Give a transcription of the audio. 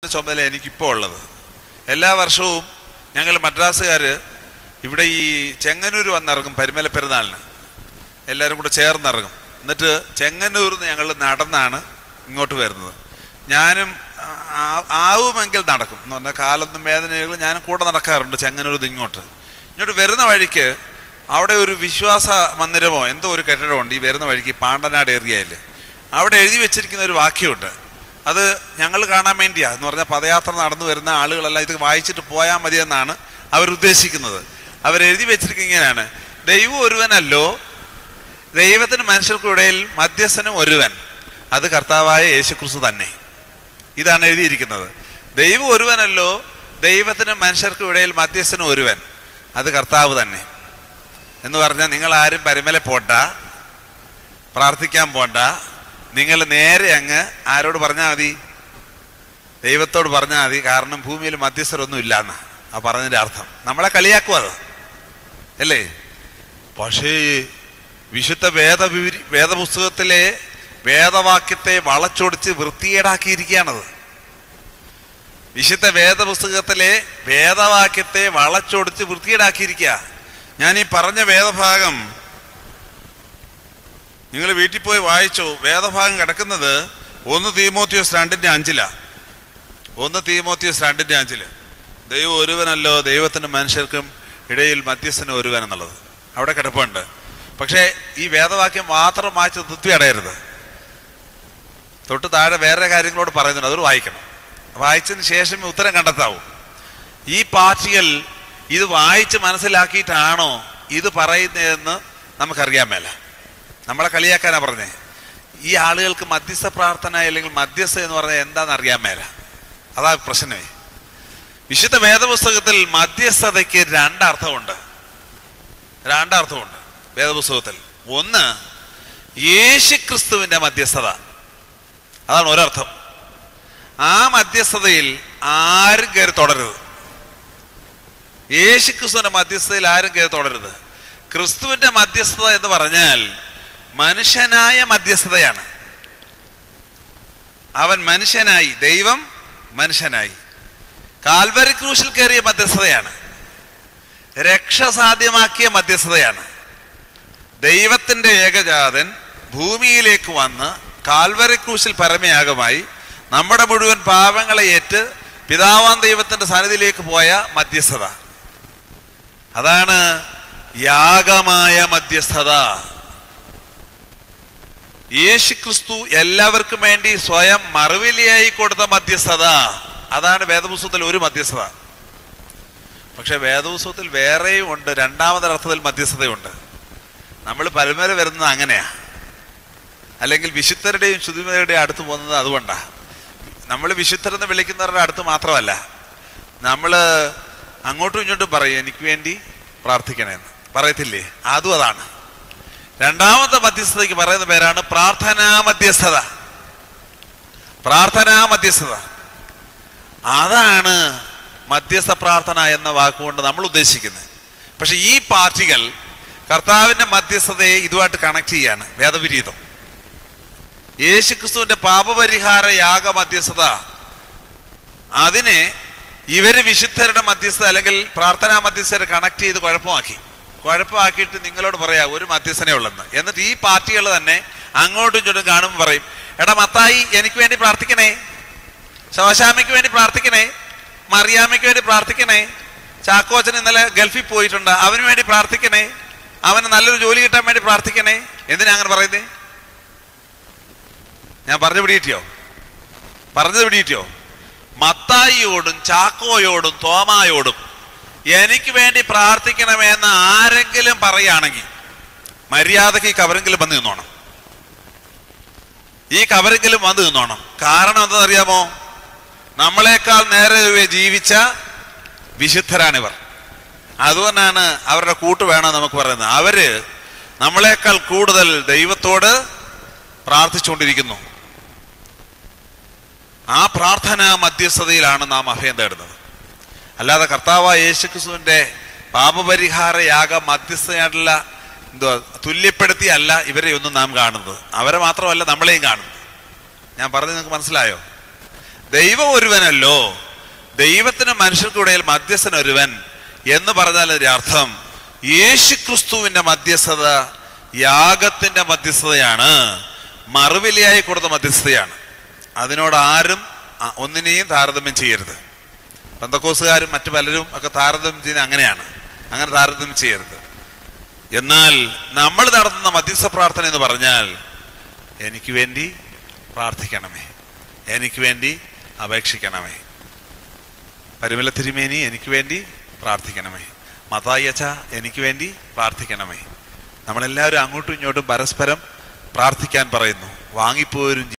ചുമതല എനിക്കിപ്പോൾ ഉള്ളത് എല്ലാ വർഷവും ഞങ്ങൾ മദ്രാസുകാർ ഇവിടെ ഈ ചെങ്ങന്നൂർ വന്നിറങ്ങും പരിമല പെരുന്നാളിന് എല്ലാവരും കൂടെ ചേർന്നിറങ്ങും എന്നിട്ട് ചെങ്ങന്നൂരിൽ നിന്ന് ഞങ്ങൾ നടന്നാണ് ഇങ്ങോട്ട് വരുന്നത് ഞാനും ആ- ആവുമെങ്കിൽ നടക്കും എന്ന് പറഞ്ഞാൽ കാലൊന്നും വേദനകൾ ഞാനും കൂടെ നടക്കാറുണ്ട് ചെങ്ങന്നൂരിൽ നിന്ന് ഇങ്ങോട്ട് ഇങ്ങോട്ട് വരുന്ന വഴിക്ക് അവിടെ ഒരു വിശ്വാസ മന്ദിരമോ എന്തോ ഒരു കെട്ടിടമുണ്ട് ഈ വരുന്ന വഴിക്ക് ഈ പാണ്ടനാട് ഏരിയയിൽ അവിടെ എഴുതി വെച്ചിരിക്കുന്ന ഒരു വാക്യമുണ്ട് അത് ഞങ്ങൾ കാണാൻ വേണ്ടിയാ എന്ന് പറഞ്ഞാൽ പദയാത്ര നടന്നു വരുന്ന ആളുകളെല്ലാം ഇത് വായിച്ചിട്ട് പോയാൽ മതിയെന്നാണ് അവരുദ്ദേശിക്കുന്നത് അവരെഴുതി വെച്ചിരിക്കുന്നത് ഇങ്ങനെയാണ് ദൈവം ഒരുവനല്ലോ ദൈവത്തിന് മനുഷ്യർക്കിടയിൽ മധ്യസ്ഥനും ഒരുവൻ അത് കർത്താവായ യേശുക്രിസ്തു തന്നെ ഇതാണ് എഴുതിയിരിക്കുന്നത് ദൈവം ഒരുവനല്ലോ ദൈവത്തിന് മനുഷ്യർക്കും ഇടയിൽ മധ്യസ്ഥനും ഒരുവൻ അത് കർത്താവ് തന്നെ എന്ന് പറഞ്ഞാൽ നിങ്ങൾ ആരും പരിമല പോണ്ട പ്രാർത്ഥിക്കാൻ പോണ്ട നിങ്ങൾ നേരെ അങ്ങ് ആരോട് പറഞ്ഞാൽ മതി ദൈവത്തോട് പറഞ്ഞാൽ മതി കാരണം ഭൂമിയിൽ മധ്യസ്ഥരൊന്നും ഇല്ലാന്ന് ആ പറഞ്ഞതിന്റെ അർത്ഥം നമ്മളെ കളിയാക്കും അത് അല്ലേ പക്ഷേ വിശുദ്ധ വേദ വേദപുസ്തകത്തിലെ വേദവാക്യത്തെ വളച്ചൊടിച്ച് വൃത്തികേടാക്കിയിരിക്കുകയാണത് വിശുദ്ധ വേദപുസ്തകത്തിലെ വേദവാക്യത്തെ വളച്ചൊടിച്ച് വൃത്തികേടാക്കിയിരിക്കുക ഞാൻ ഈ പറഞ്ഞ വേദഭാഗം നിങ്ങൾ വീട്ടിൽ പോയി വായിച്ചോ വേദഭാഗം കിടക്കുന്നത് ഒന്ന് തീമോത്തിയോസ് രണ്ടിന്റെ അഞ്ചിലാ ഒന്ന് തീമോത്തിയോസ് രണ്ടിന്റെ അഞ്ചില് ദൈവം ഒരുവനല്ലോ ദൈവത്തിനും മനുഷ്യർക്കും ഇടയിൽ മധ്യസ്ഥന് ഒരുവൻ എന്നുള്ളത് അവിടെ കിടപ്പുണ്ട് പക്ഷേ ഈ വേദവാക്യം മാത്രം വായിച്ച് തൃപ്തി അടയരുത് തൊട്ട് താഴെ വേറെ കാര്യങ്ങളോട് പറയുന്നുണ്ട് അതൊരു വായിക്കണം വായിച്ചതിന് ശേഷം ഉത്തരം കണ്ടെത്താവൂ ഈ പാർട്ടികൾ ഇത് വായിച്ച് മനസ്സിലാക്കിയിട്ടാണോ ഇത് പറയുന്നതെന്ന് നമുക്കറിയാൻ മേല നമ്മളെ കളിയാക്കാനാ പറഞ്ഞേ ഈ ആളുകൾക്ക് മധ്യസ്ഥ പ്രാർത്ഥന അല്ലെങ്കിൽ മധ്യസ്ഥ എന്ന് പറഞ്ഞാൽ എന്താണെന്ന് അറിയാൻ മേല അതാ പ്രശ്നമേ വിശുദ്ധ വേദപുസ്തകത്തിൽ മധ്യസ്ഥതയ്ക്ക് രണ്ടർത്ഥമുണ്ട് രണ്ടർത്ഥമുണ്ട് വേദപുസ്തകത്തിൽ ഒന്ന് യേശുക്രിസ്തുവിന്റെ മധ്യസ്ഥത അതാണ് ഒരർത്ഥം ആ മധ്യസ്ഥതയിൽ ആരും കയറി തുടരുത് യേശുക്രിസ്തുവിന്റെ മധ്യസ്ഥതയിൽ ആരും കയറി തുടരുത് ക്രിസ്തുവിന്റെ മധ്യസ്ഥത എന്ന് പറഞ്ഞാൽ മനുഷ്യനായ മധ്യസ്ഥതയാണ് അവൻ മനുഷ്യനായി ദൈവം മനുഷ്യനായി കാൽവരി ക്രൂശിൽ കയറിയ മധ്യസ്ഥതയാണ് രക്ഷ സാധ്യമാക്കിയ മധ്യസ്ഥതയാണ് ദൈവത്തിന്റെ ഏകജാതൻ ഭൂമിയിലേക്ക് വന്ന് കാൽവരി ക്രൂശിൽ പരമയാഗമായി നമ്മുടെ മുഴുവൻ പാപങ്ങളെ ഏറ്റ് പിതാവാൻ ദൈവത്തിന്റെ സന്നിധിയിലേക്ക് പോയ മധ്യസ്ഥത അതാണ് യാഗമായ മധ്യസ്ഥത യേശുക്രിസ്തു എല്ലാവർക്കും വേണ്ടി സ്വയം മറുവിലയായി കൊടുത്ത മധ്യസ്ഥത അതാണ് വേദപുസ്തകത്തിൽ ഒരു മധ്യസ്ഥത പക്ഷെ വേദപുസ്തകത്തിൽ വേറെയും ഉണ്ട് രണ്ടാമതൊരർത്ഥത്തിൽ മധ്യസ്ഥതയുണ്ട് നമ്മൾ പരമര വരുന്നത് അങ്ങനെയാ അല്ലെങ്കിൽ വിശുദ്ധരുടെയും ശുദ്ധിമരുടെയും അടുത്ത് പോകുന്നത് അതുകൊണ്ടാ നമ്മൾ വിശുദ്ധരെന്ന് വിളിക്കുന്നവരുടെ അടുത്ത് മാത്രമല്ല നമ്മൾ അങ്ങോട്ടും ഇങ്ങോട്ടും പറയും എനിക്ക് വേണ്ടി പ്രാർത്ഥിക്കണമെന്ന് പറയത്തില്ലേ അതും അതാണ് രണ്ടാമത്തെ മധ്യസ്ഥതയ്ക്ക് പറയുന്ന പേരാണ് പ്രാർത്ഥനാ മധ്യസ്ഥത പ്രാർത്ഥനാ മധ്യസ്ഥത അതാണ് മധ്യസ്ഥ പ്രാർത്ഥന എന്ന വാക്കുകൊണ്ട് നമ്മൾ ഉദ്ദേശിക്കുന്നത് പക്ഷെ ഈ പാർട്ടികൾ കർത്താവിന്റെ മധ്യസ്ഥതയെ ഇതുമായിട്ട് കണക്ട് ചെയ്യാണ് വേദവിരീതം യേശുക്രിസ്തുവിന്റെ പാപപരിഹാര യാഗ മധ്യസ്ഥത അതിനെ ഇവര് വിശുദ്ധരുടെ മധ്യസ്ഥത അല്ലെങ്കിൽ പ്രാർത്ഥനാ മധ്യസ്ഥരെ കണക്ട് ചെയ്ത് കുഴപ്പമാക്കി കുഴപ്പമാക്കിയിട്ട് നിങ്ങളോട് പറയാ ഒരു മധ്യസ്ഥനെ ഉള്ളെന്ന് എന്നിട്ട് ഈ പാർട്ടികൾ തന്നെ അങ്ങോട്ടും ഇങ്ങോട്ടും കാണുമ്പോൾ പറയും എടാ മത്തായി എനിക്ക് വേണ്ടി പ്രാർത്ഥിക്കണേ ശവശാമയ്ക്ക് വേണ്ടി പ്രാർത്ഥിക്കണേ മറിയാമ്മയ്ക്ക് വേണ്ടി പ്രാർത്ഥിക്കണേ ചാക്കോച്ചൻ ഇന്നലെ ഗൾഫിൽ പോയിട്ടുണ്ട് അവന് വേണ്ടി പ്രാർത്ഥിക്കണേ അവന് നല്ലൊരു ജോലി കിട്ടാൻ വേണ്ടി പ്രാർത്ഥിക്കണേ എന്തിനാ അങ്ങനെ പറയുന്നേ ഞാൻ പറഞ്ഞു പിടിയിട്ടിയോ പറഞ്ഞത് പിടിയിട്ടിയോ മത്തായിയോടും ചാക്കോയോടും തോമായോടും എനിക്ക് വേണ്ടി പ്രാർത്ഥിക്കണമെന്ന് ആരെങ്കിലും പറയുകയാണെങ്കിൽ മര്യാദക്ക് ഈ കവരെങ്കിലും വന്ന് നിന്നോണം ഈ കവരെങ്കിലും വന്ന് നിന്നോണം കാരണം എന്താണെന്നറിയാമോ നമ്മളെക്കാൾ നേരെ ജീവിച്ച വിശുദ്ധരാണിവർ അതുകൊണ്ടാണ് അവരുടെ കൂട്ട് വേണം നമുക്ക് പറയുന്നത് അവര് നമ്മളെക്കാൾ കൂടുതൽ ദൈവത്തോട് പ്രാർത്ഥിച്ചുകൊണ്ടിരിക്കുന്നു ആ പ്രാർത്ഥന മധ്യസ്ഥതയിലാണ് നാം അഭയം തേടുന്നത് അല്ലാതെ കർത്താവ് യേശുക്രിസ്തുവിന്റെ പാപപരിഹാര യാഗ മധ്യസ്ഥയായിട്ടുള്ള എന്തുവാ തുല്യപ്പെടുത്തിയല്ല ഇവരെ ഒന്നും നാം കാണുന്നത് അവരെ മാത്രമല്ല നമ്മളെയും കാണുന്നത് ഞാൻ പറഞ്ഞത് നിങ്ങൾക്ക് മനസ്സിലായോ ദൈവം ഒരുവനല്ലോ ദൈവത്തിന് മനുഷ്യർക്കിടയിൽ മധ്യസ്ഥൻ ഒരുവൻ എന്ന് പറഞ്ഞാൽ അതിന്റെ അർത്ഥം യേശുക്രിസ്തുവിന്റെ മധ്യസ്ഥത യാഗത്തിന്റെ മധ്യസ്ഥതയാണ് മറുവിലയായി കൊടുത്ത മധ്യസ്ഥതയാണ് അതിനോട് ആരും അ- ഒന്നിനെയും താരതമ്യം ചെയ്യരുത് പന്തക്കോസുകാരും മറ്റു പലരും ഒക്കെ താരതമ്യം ചെയ്യുന്നത് അങ്ങനെയാണ് അങ്ങനെ താരതമ്യം ചെയ്യരുത് എന്നാൽ നമ്മൾ നടത്തുന്ന മധ്യസ്ഥ പ്രാർത്ഥന എന്ന് പറഞ്ഞാൽ എനിക്ക് വേണ്ടി പ്രാർത്ഥിക്കണമേ എനിക്ക് വേണ്ടി അപേക്ഷിക്കണമേ പരിമല തിരുമേനി എനിക്ക് വേണ്ടി പ്രാർത്ഥിക്കണമേ മതായച്ച എനിക്ക് വേണ്ടി പ്രാർത്ഥിക്കണമേ നമ്മളെല്ലാവരും അങ്ങോട്ടും ഇങ്ങോട്ടും പരസ്പരം പ്രാർത്ഥിക്കാൻ പറയുന്നു വാങ്ങിപ്പോരും